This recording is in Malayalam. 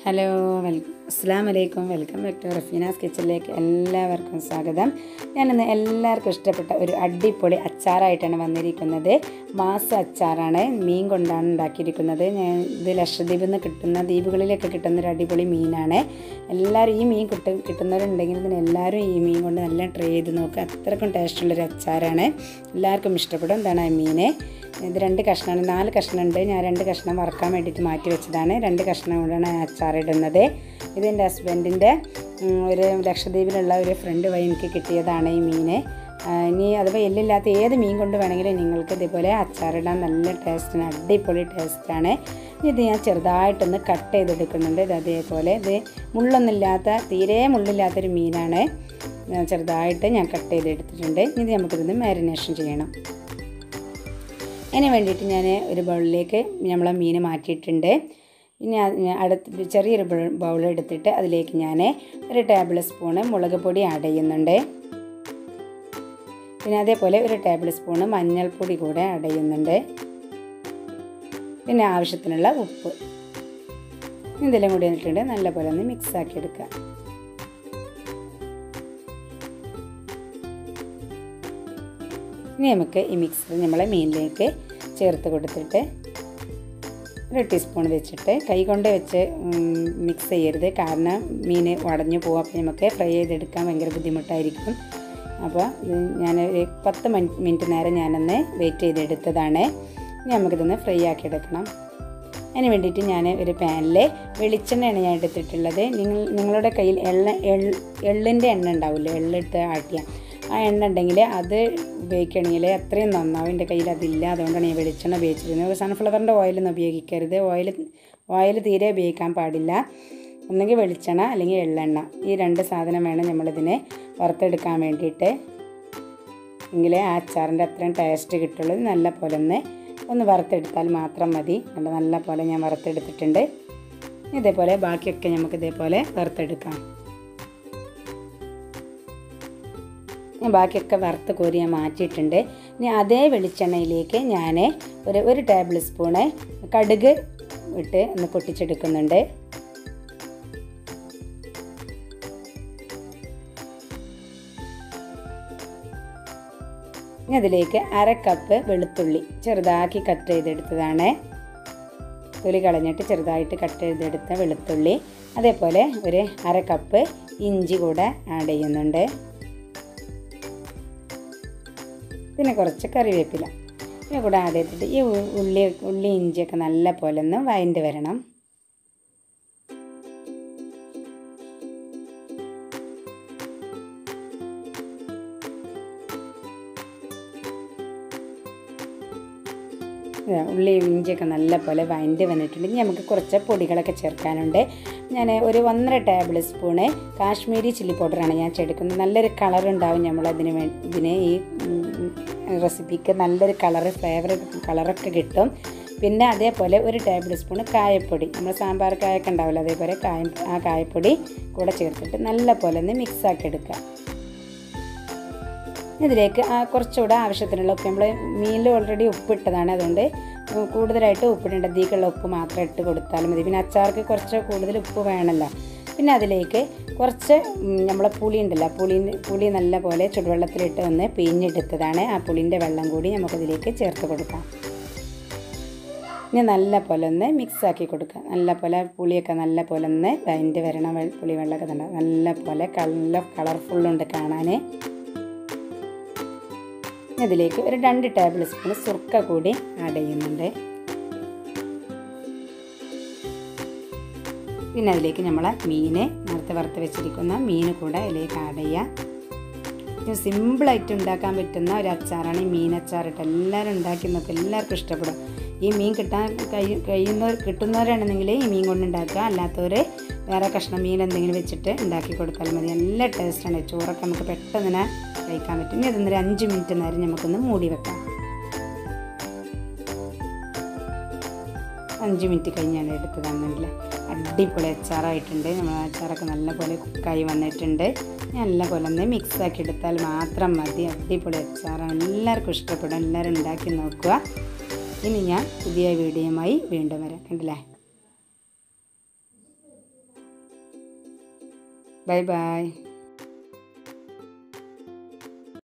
ഹലോ വെൽ അസ്സാം വലൈക്കും വെൽക്കം ബാക്ക് ടു റഫീനാസ് കിച്ചണിലേക്ക് എല്ലാവർക്കും സ്വാഗതം ഞാനിന്ന് എല്ലാവർക്കും ഇഷ്ടപ്പെട്ട ഒരു അടിപൊളി അച്ചാറായിട്ടാണ് വന്നിരിക്കുന്നത് മാസ അച്ചാറാണ് മീൻ കൊണ്ടാണ് ഉണ്ടാക്കിയിരിക്കുന്നത് ഞാൻ ഇത് ലക്ഷദ്വീപിൽ നിന്ന് കിട്ടുന്ന ദ്വീപുകളിലൊക്കെ കിട്ടുന്ന ഒരു അടിപൊളി മീനാണ് എല്ലാവരും ഈ മീൻ കിട്ട കിട്ടുന്നവരുണ്ടെങ്കിൽ ഇതിന് എല്ലാവരും ഈ മീൻ കൊണ്ട് നല്ല ട്രൈ ചെയ്ത് നോക്കുക അത്രക്കും ടേസ്റ്റുള്ളൊരു അച്ചാറാണ് എല്ലാവർക്കും ഇഷ്ടപ്പെടും എന്താണ് ആ മീന് ഇത് രണ്ട് കഷ്ണമാണ് നാല് കഷ്ണമുണ്ട് ഞാൻ രണ്ട് കഷ്ണം വറക്കാൻ വേണ്ടിയിട്ട് മാറ്റി വെച്ചതാണ് രണ്ട് കഷ്ണം കൊണ്ടാണ് അച്ചാറിടുന്നത് ഇത് എൻ്റെ ഹസ്ബൻഡിൻ്റെ ഒരു ലക്ഷദ്വീപിലുള്ള ഒരു ഫ്രണ്ട് വഴി എനിക്ക് കിട്ടിയതാണ് ഈ മീൻ ഇനി അഥവാ എല്ലില്ലാത്ത ഏത് മീൻ കൊണ്ട് വേണമെങ്കിലും നിങ്ങൾക്ക് ഇതേപോലെ അച്ചാറിടാൻ നല്ല ടേസ്റ്റാണ് അടിപൊളി ടേസ്റ്റാണ് ഇത് ഞാൻ ചെറുതായിട്ടൊന്ന് കട്ട് ചെയ്തെടുക്കുന്നുണ്ട് ഇത് അതേപോലെ ഇത് മുള്ളൊന്നുമില്ലാത്ത തീരെ മുള്ളില്ലാത്തൊരു മീനാണ് ചെറുതായിട്ട് ഞാൻ കട്ട് ചെയ്തെടുത്തിട്ടുണ്ട് ഇത് നമുക്കിതൊന്ന് മാരിനേഷൻ ചെയ്യണം അതിന് വേണ്ടിയിട്ട് ഞാൻ ഒരു ബൗളിലേക്ക് നമ്മളെ മീൻ മാറ്റിയിട്ടുണ്ട് പിന്നെ അടുത്ത് ചെറിയൊരു ബൗൾ എടുത്തിട്ട് അതിലേക്ക് ഞാൻ ഒരു ടേബിൾ സ്പൂണ് മുളക് പൊടി ആഡ് ചെയ്യുന്നുണ്ട് പിന്നെ അതേപോലെ ഒരു ടേബിൾ സ്പൂണ് മഞ്ഞൾപ്പൊടി കൂടെ ആഡ് ചെയ്യുന്നുണ്ട് പിന്നെ ആവശ്യത്തിനുള്ള ഉപ്പ് ഇതെല്ലാം കൂടി ഇട്ടിട്ട് നല്ലപോലെ ഒന്ന് മിക്സ് ആക്കി എടുക്കുക ഇനി നമുക്ക് ഈ മിക്സർ നമ്മളെ മീനിലേക്ക് ചേർത്ത് കൊടുത്തിട്ട് ഒരു ടീസ്പൂൺ വെച്ചിട്ട് കൈ കൊണ്ട് വെച്ച് മിക്സ് ചെയ്യരുത് കാരണം മീൻ ഉടഞ്ഞു പോകും അപ്പോൾ നമുക്ക് ഫ്രൈ ചെയ്തെടുക്കാൻ ഭയങ്കര ബുദ്ധിമുട്ടായിരിക്കും അപ്പോൾ ഞാൻ ഒരു പത്ത് മിനിറ്റ് നേരം ഞാനൊന്ന് വെയിറ്റ് ചെയ്തെടുത്തതാണ് ഇനി നമുക്കിതൊന്ന് ഫ്രൈ ആക്കി എടുക്കണം അതിന് വേണ്ടിയിട്ട് ഞാൻ ഒരു പാനിൽ വെളിച്ചെണ്ണയാണ് ഞാൻ എടുത്തിട്ടുള്ളത് നിങ്ങൾ നിങ്ങളുടെ കയ്യിൽ എള്ള എള്ളിൻ്റെ എണ്ണ ഉണ്ടാവില്ലേ എള്ളിട്ട് ആട്ടിയ ആ എണ്ണ ഉണ്ടെങ്കിൽ അത് ഉപയോഗിക്കുകയാണെങ്കിൽ അത്രയും നന്നാവും എൻ്റെ കയ്യിൽ അതില്ല അതുകൊണ്ടാണ് ഞാൻ വെളിച്ചെണ്ണ ഉപയോഗിച്ചിരുന്നത് സൺഫ്ലവറിൻ്റെ ഓയിലൊന്നും ഉപയോഗിക്കരുത് ഓയിൽ ഓയിൽ തീരെ ഉപയോഗിക്കാൻ പാടില്ല ഒന്നുകിൽ വെളിച്ചെണ്ണ അല്ലെങ്കിൽ എള്ളെണ്ണ ഈ രണ്ട് സാധനം വേണം നമ്മളിതിനെ വറുത്തെടുക്കാൻ വേണ്ടിയിട്ട് എങ്കിലേ ആ അച്ചാറിൻ്റെ അത്രയും ടേസ്റ്റ് കിട്ടുള്ളൂ നല്ല പോലെ ഒന്ന് ഒന്ന് വറുത്തെടുത്താൽ മാത്രം മതി നല്ല നല്ല പോലെ ഞാൻ വറുത്തെടുത്തിട്ടുണ്ട് ഇതേപോലെ ബാക്കിയൊക്കെ നമുക്ക് ഇതേപോലെ വറുത്തെടുക്കാം ഞാൻ ബാക്കിയൊക്കെ വറുത്ത് കോരി ഞാൻ മാറ്റിയിട്ടുണ്ട് ഇനി അതേ വെളിച്ചെണ്ണയിലേക്ക് ഞാൻ ഒരു ഒരു ടേബിൾ സ്പൂണ് കടുക് ഇട്ട് ഒന്ന് പൊട്ടിച്ചെടുക്കുന്നുണ്ട് ഇനി അതിലേക്ക് അര കപ്പ് വെളുത്തുള്ളി ചെറുതാക്കി കട്ട് ചെയ്തെടുത്തതാണ് തൊലി കളഞ്ഞിട്ട് ചെറുതായിട്ട് കട്ട് ചെയ്തെടുത്ത വെളുത്തുള്ളി അതേപോലെ ഒരു അര കപ്പ് ഇഞ്ചി കൂടെ ആഡ് ചെയ്യുന്നുണ്ട് പിന്നെ കുറച്ച് കറിവേപ്പില പിന്നെ കൂടെ ആഡ് ചെയ്തിട്ട് ഈ ഉള്ളി ഉള്ളി ഇഞ്ചിയൊക്കെ നല്ല പോലെ ഒന്ന് വഴണ്ട് വരണം ഉള്ളി ഇഞ്ചിയൊക്കെ നല്ല പോലെ വഴണ്ട് വന്നിട്ടുണ്ട് ഇനി നമുക്ക് കുറച്ച് പൊടികളൊക്കെ ചേർക്കാനുണ്ട് ഞാൻ ഒരു ഒന്നര ടേബിൾ സ്പൂണ് കാശ്മീരി ചില്ലി പൗഡറാണ് ഞാൻ ചേർക്കുന്നത് നല്ലൊരു കളർ ഉണ്ടാവും നമ്മളതിന് വേ ഇതിന് ഈ റെസിപ്പിക്ക് നല്ലൊരു കളർ ഫ്ലേവർ കളറൊക്കെ കിട്ടും പിന്നെ അതേപോലെ ഒരു ടേബിൾ സ്പൂൺ കായപ്പൊടി നമ്മൾ സാമ്പാർ കായൊക്കെ ഉണ്ടാവില്ല അതേപോലെ കായ ആ കായപ്പൊടി കൂടെ ചേർത്തിട്ട് നല്ല പോലെ ഒന്ന് മിക്സ് ആക്കി എടുക്കുക ഇതിലേക്ക് കുറച്ചുകൂടെ ആവശ്യത്തിനുള്ള ഉപ്പ് നമ്മൾ മീനിൽ ഓൾറെഡി ഉപ്പിട്ടതാണ് അതുകൊണ്ട് കൂടുതലായിട്ട് ഉപ്പിടേണ്ട അധികമുള്ള ഉപ്പ് മാത്രം ഇട്ട് കൊടുത്താലും മതി പിന്നെ അച്ചാർക്ക് കുറച്ച് കൂടുതൽ ഉപ്പ് വേണമല്ലോ പിന്നെ അതിലേക്ക് കുറച്ച് നമ്മളെ പുളി ഉണ്ടല്ലോ പുളി പുളി നല്ല പോലെ ചുടുവെള്ളത്തിലിട്ട് ഒന്ന് പിഴിഞ്ഞെടുത്തതാണ് ആ പുളിൻ്റെ വെള്ളം കൂടി നമുക്കതിലേക്ക് ചേർത്ത് കൊടുക്കാം ഇനി നല്ല പോലെ ഒന്ന് മിക്സ് ആക്കി കൊടുക്കുക നല്ല പോലെ പുളിയൊക്കെ നല്ല പോലെ ഒന്ന് അതിൻ്റെ വരണം പുളി വെള്ളമൊക്കെ തന്നെ നല്ല പോലെ നല്ല കളർഫുള്ളുണ്ട് കാണാൻ ഇതിലേക്ക് ഒരു രണ്ട് ടേബിൾ സ്പൂൺ സുർക്ക കൂടി ആഡ് ചെയ്യുന്നുണ്ട് പിന്നെ അതിലേക്ക് നമ്മൾ മീൻ നേരത്തെ വറുത്ത് വെച്ചിരിക്കുന്ന മീൻ കൂടെ അതിലേക്ക് ആഡ് ചെയ്യുക സിമ്പിളായിട്ട് ഉണ്ടാക്കാൻ പറ്റുന്ന ഒരു അച്ചാറാണ് ഈ മീൻ അച്ചാറിട്ട് എല്ലാവരും ഉണ്ടാക്കി നോക്കുക എല്ലാവർക്കും ഇഷ്ടപ്പെടും ഈ മീൻ കിട്ടാൻ കഴി കഴിയുന്നവർ കിട്ടുന്നവരാണെന്നെങ്കിൽ ഈ മീൻ കൊണ്ട് ഉണ്ടാക്കുക അല്ലാത്തവർ വേറെ കഷ്ണം മീൻ എന്തെങ്കിലും വെച്ചിട്ട് ഉണ്ടാക്കി കൊടുത്താൽ മതി നല്ല ടേസ്റ്റാണ് ചോറൊക്കെ നമുക്ക് പെട്ടെന്ന് തന്നെ കഴിക്കാൻ പറ്റും ഇനി അതൊന്നൊരു അഞ്ച് മിനിറ്റ് നേരം നമുക്കൊന്ന് മൂടി വെക്കാം അഞ്ച് മിനിറ്റ് കഴിഞ്ഞാണ് എടുത്തതാണെങ്കിൽ അടിപൊളി അച്ചാറായിട്ടുണ്ട് നമ്മൾ അച്ചാറൊക്കെ നല്ല പോലെ കുക്കായി വന്നിട്ടുണ്ട് നല്ല പോലെ ഒന്ന് മിക്സ് ആക്കി എടുത്താൽ മാത്രം മതി അടിപൊളി അച്ചാറാണ് എല്ലാവർക്കും ഇഷ്ടപ്പെടും എല്ലാവരും ഉണ്ടാക്കി നോക്കുക ഇനി ഞാൻ പുതിയ വീഡിയോയുമായി വീണ്ടും വരാം കണ്ടില്ലേ ബൈ ബൈ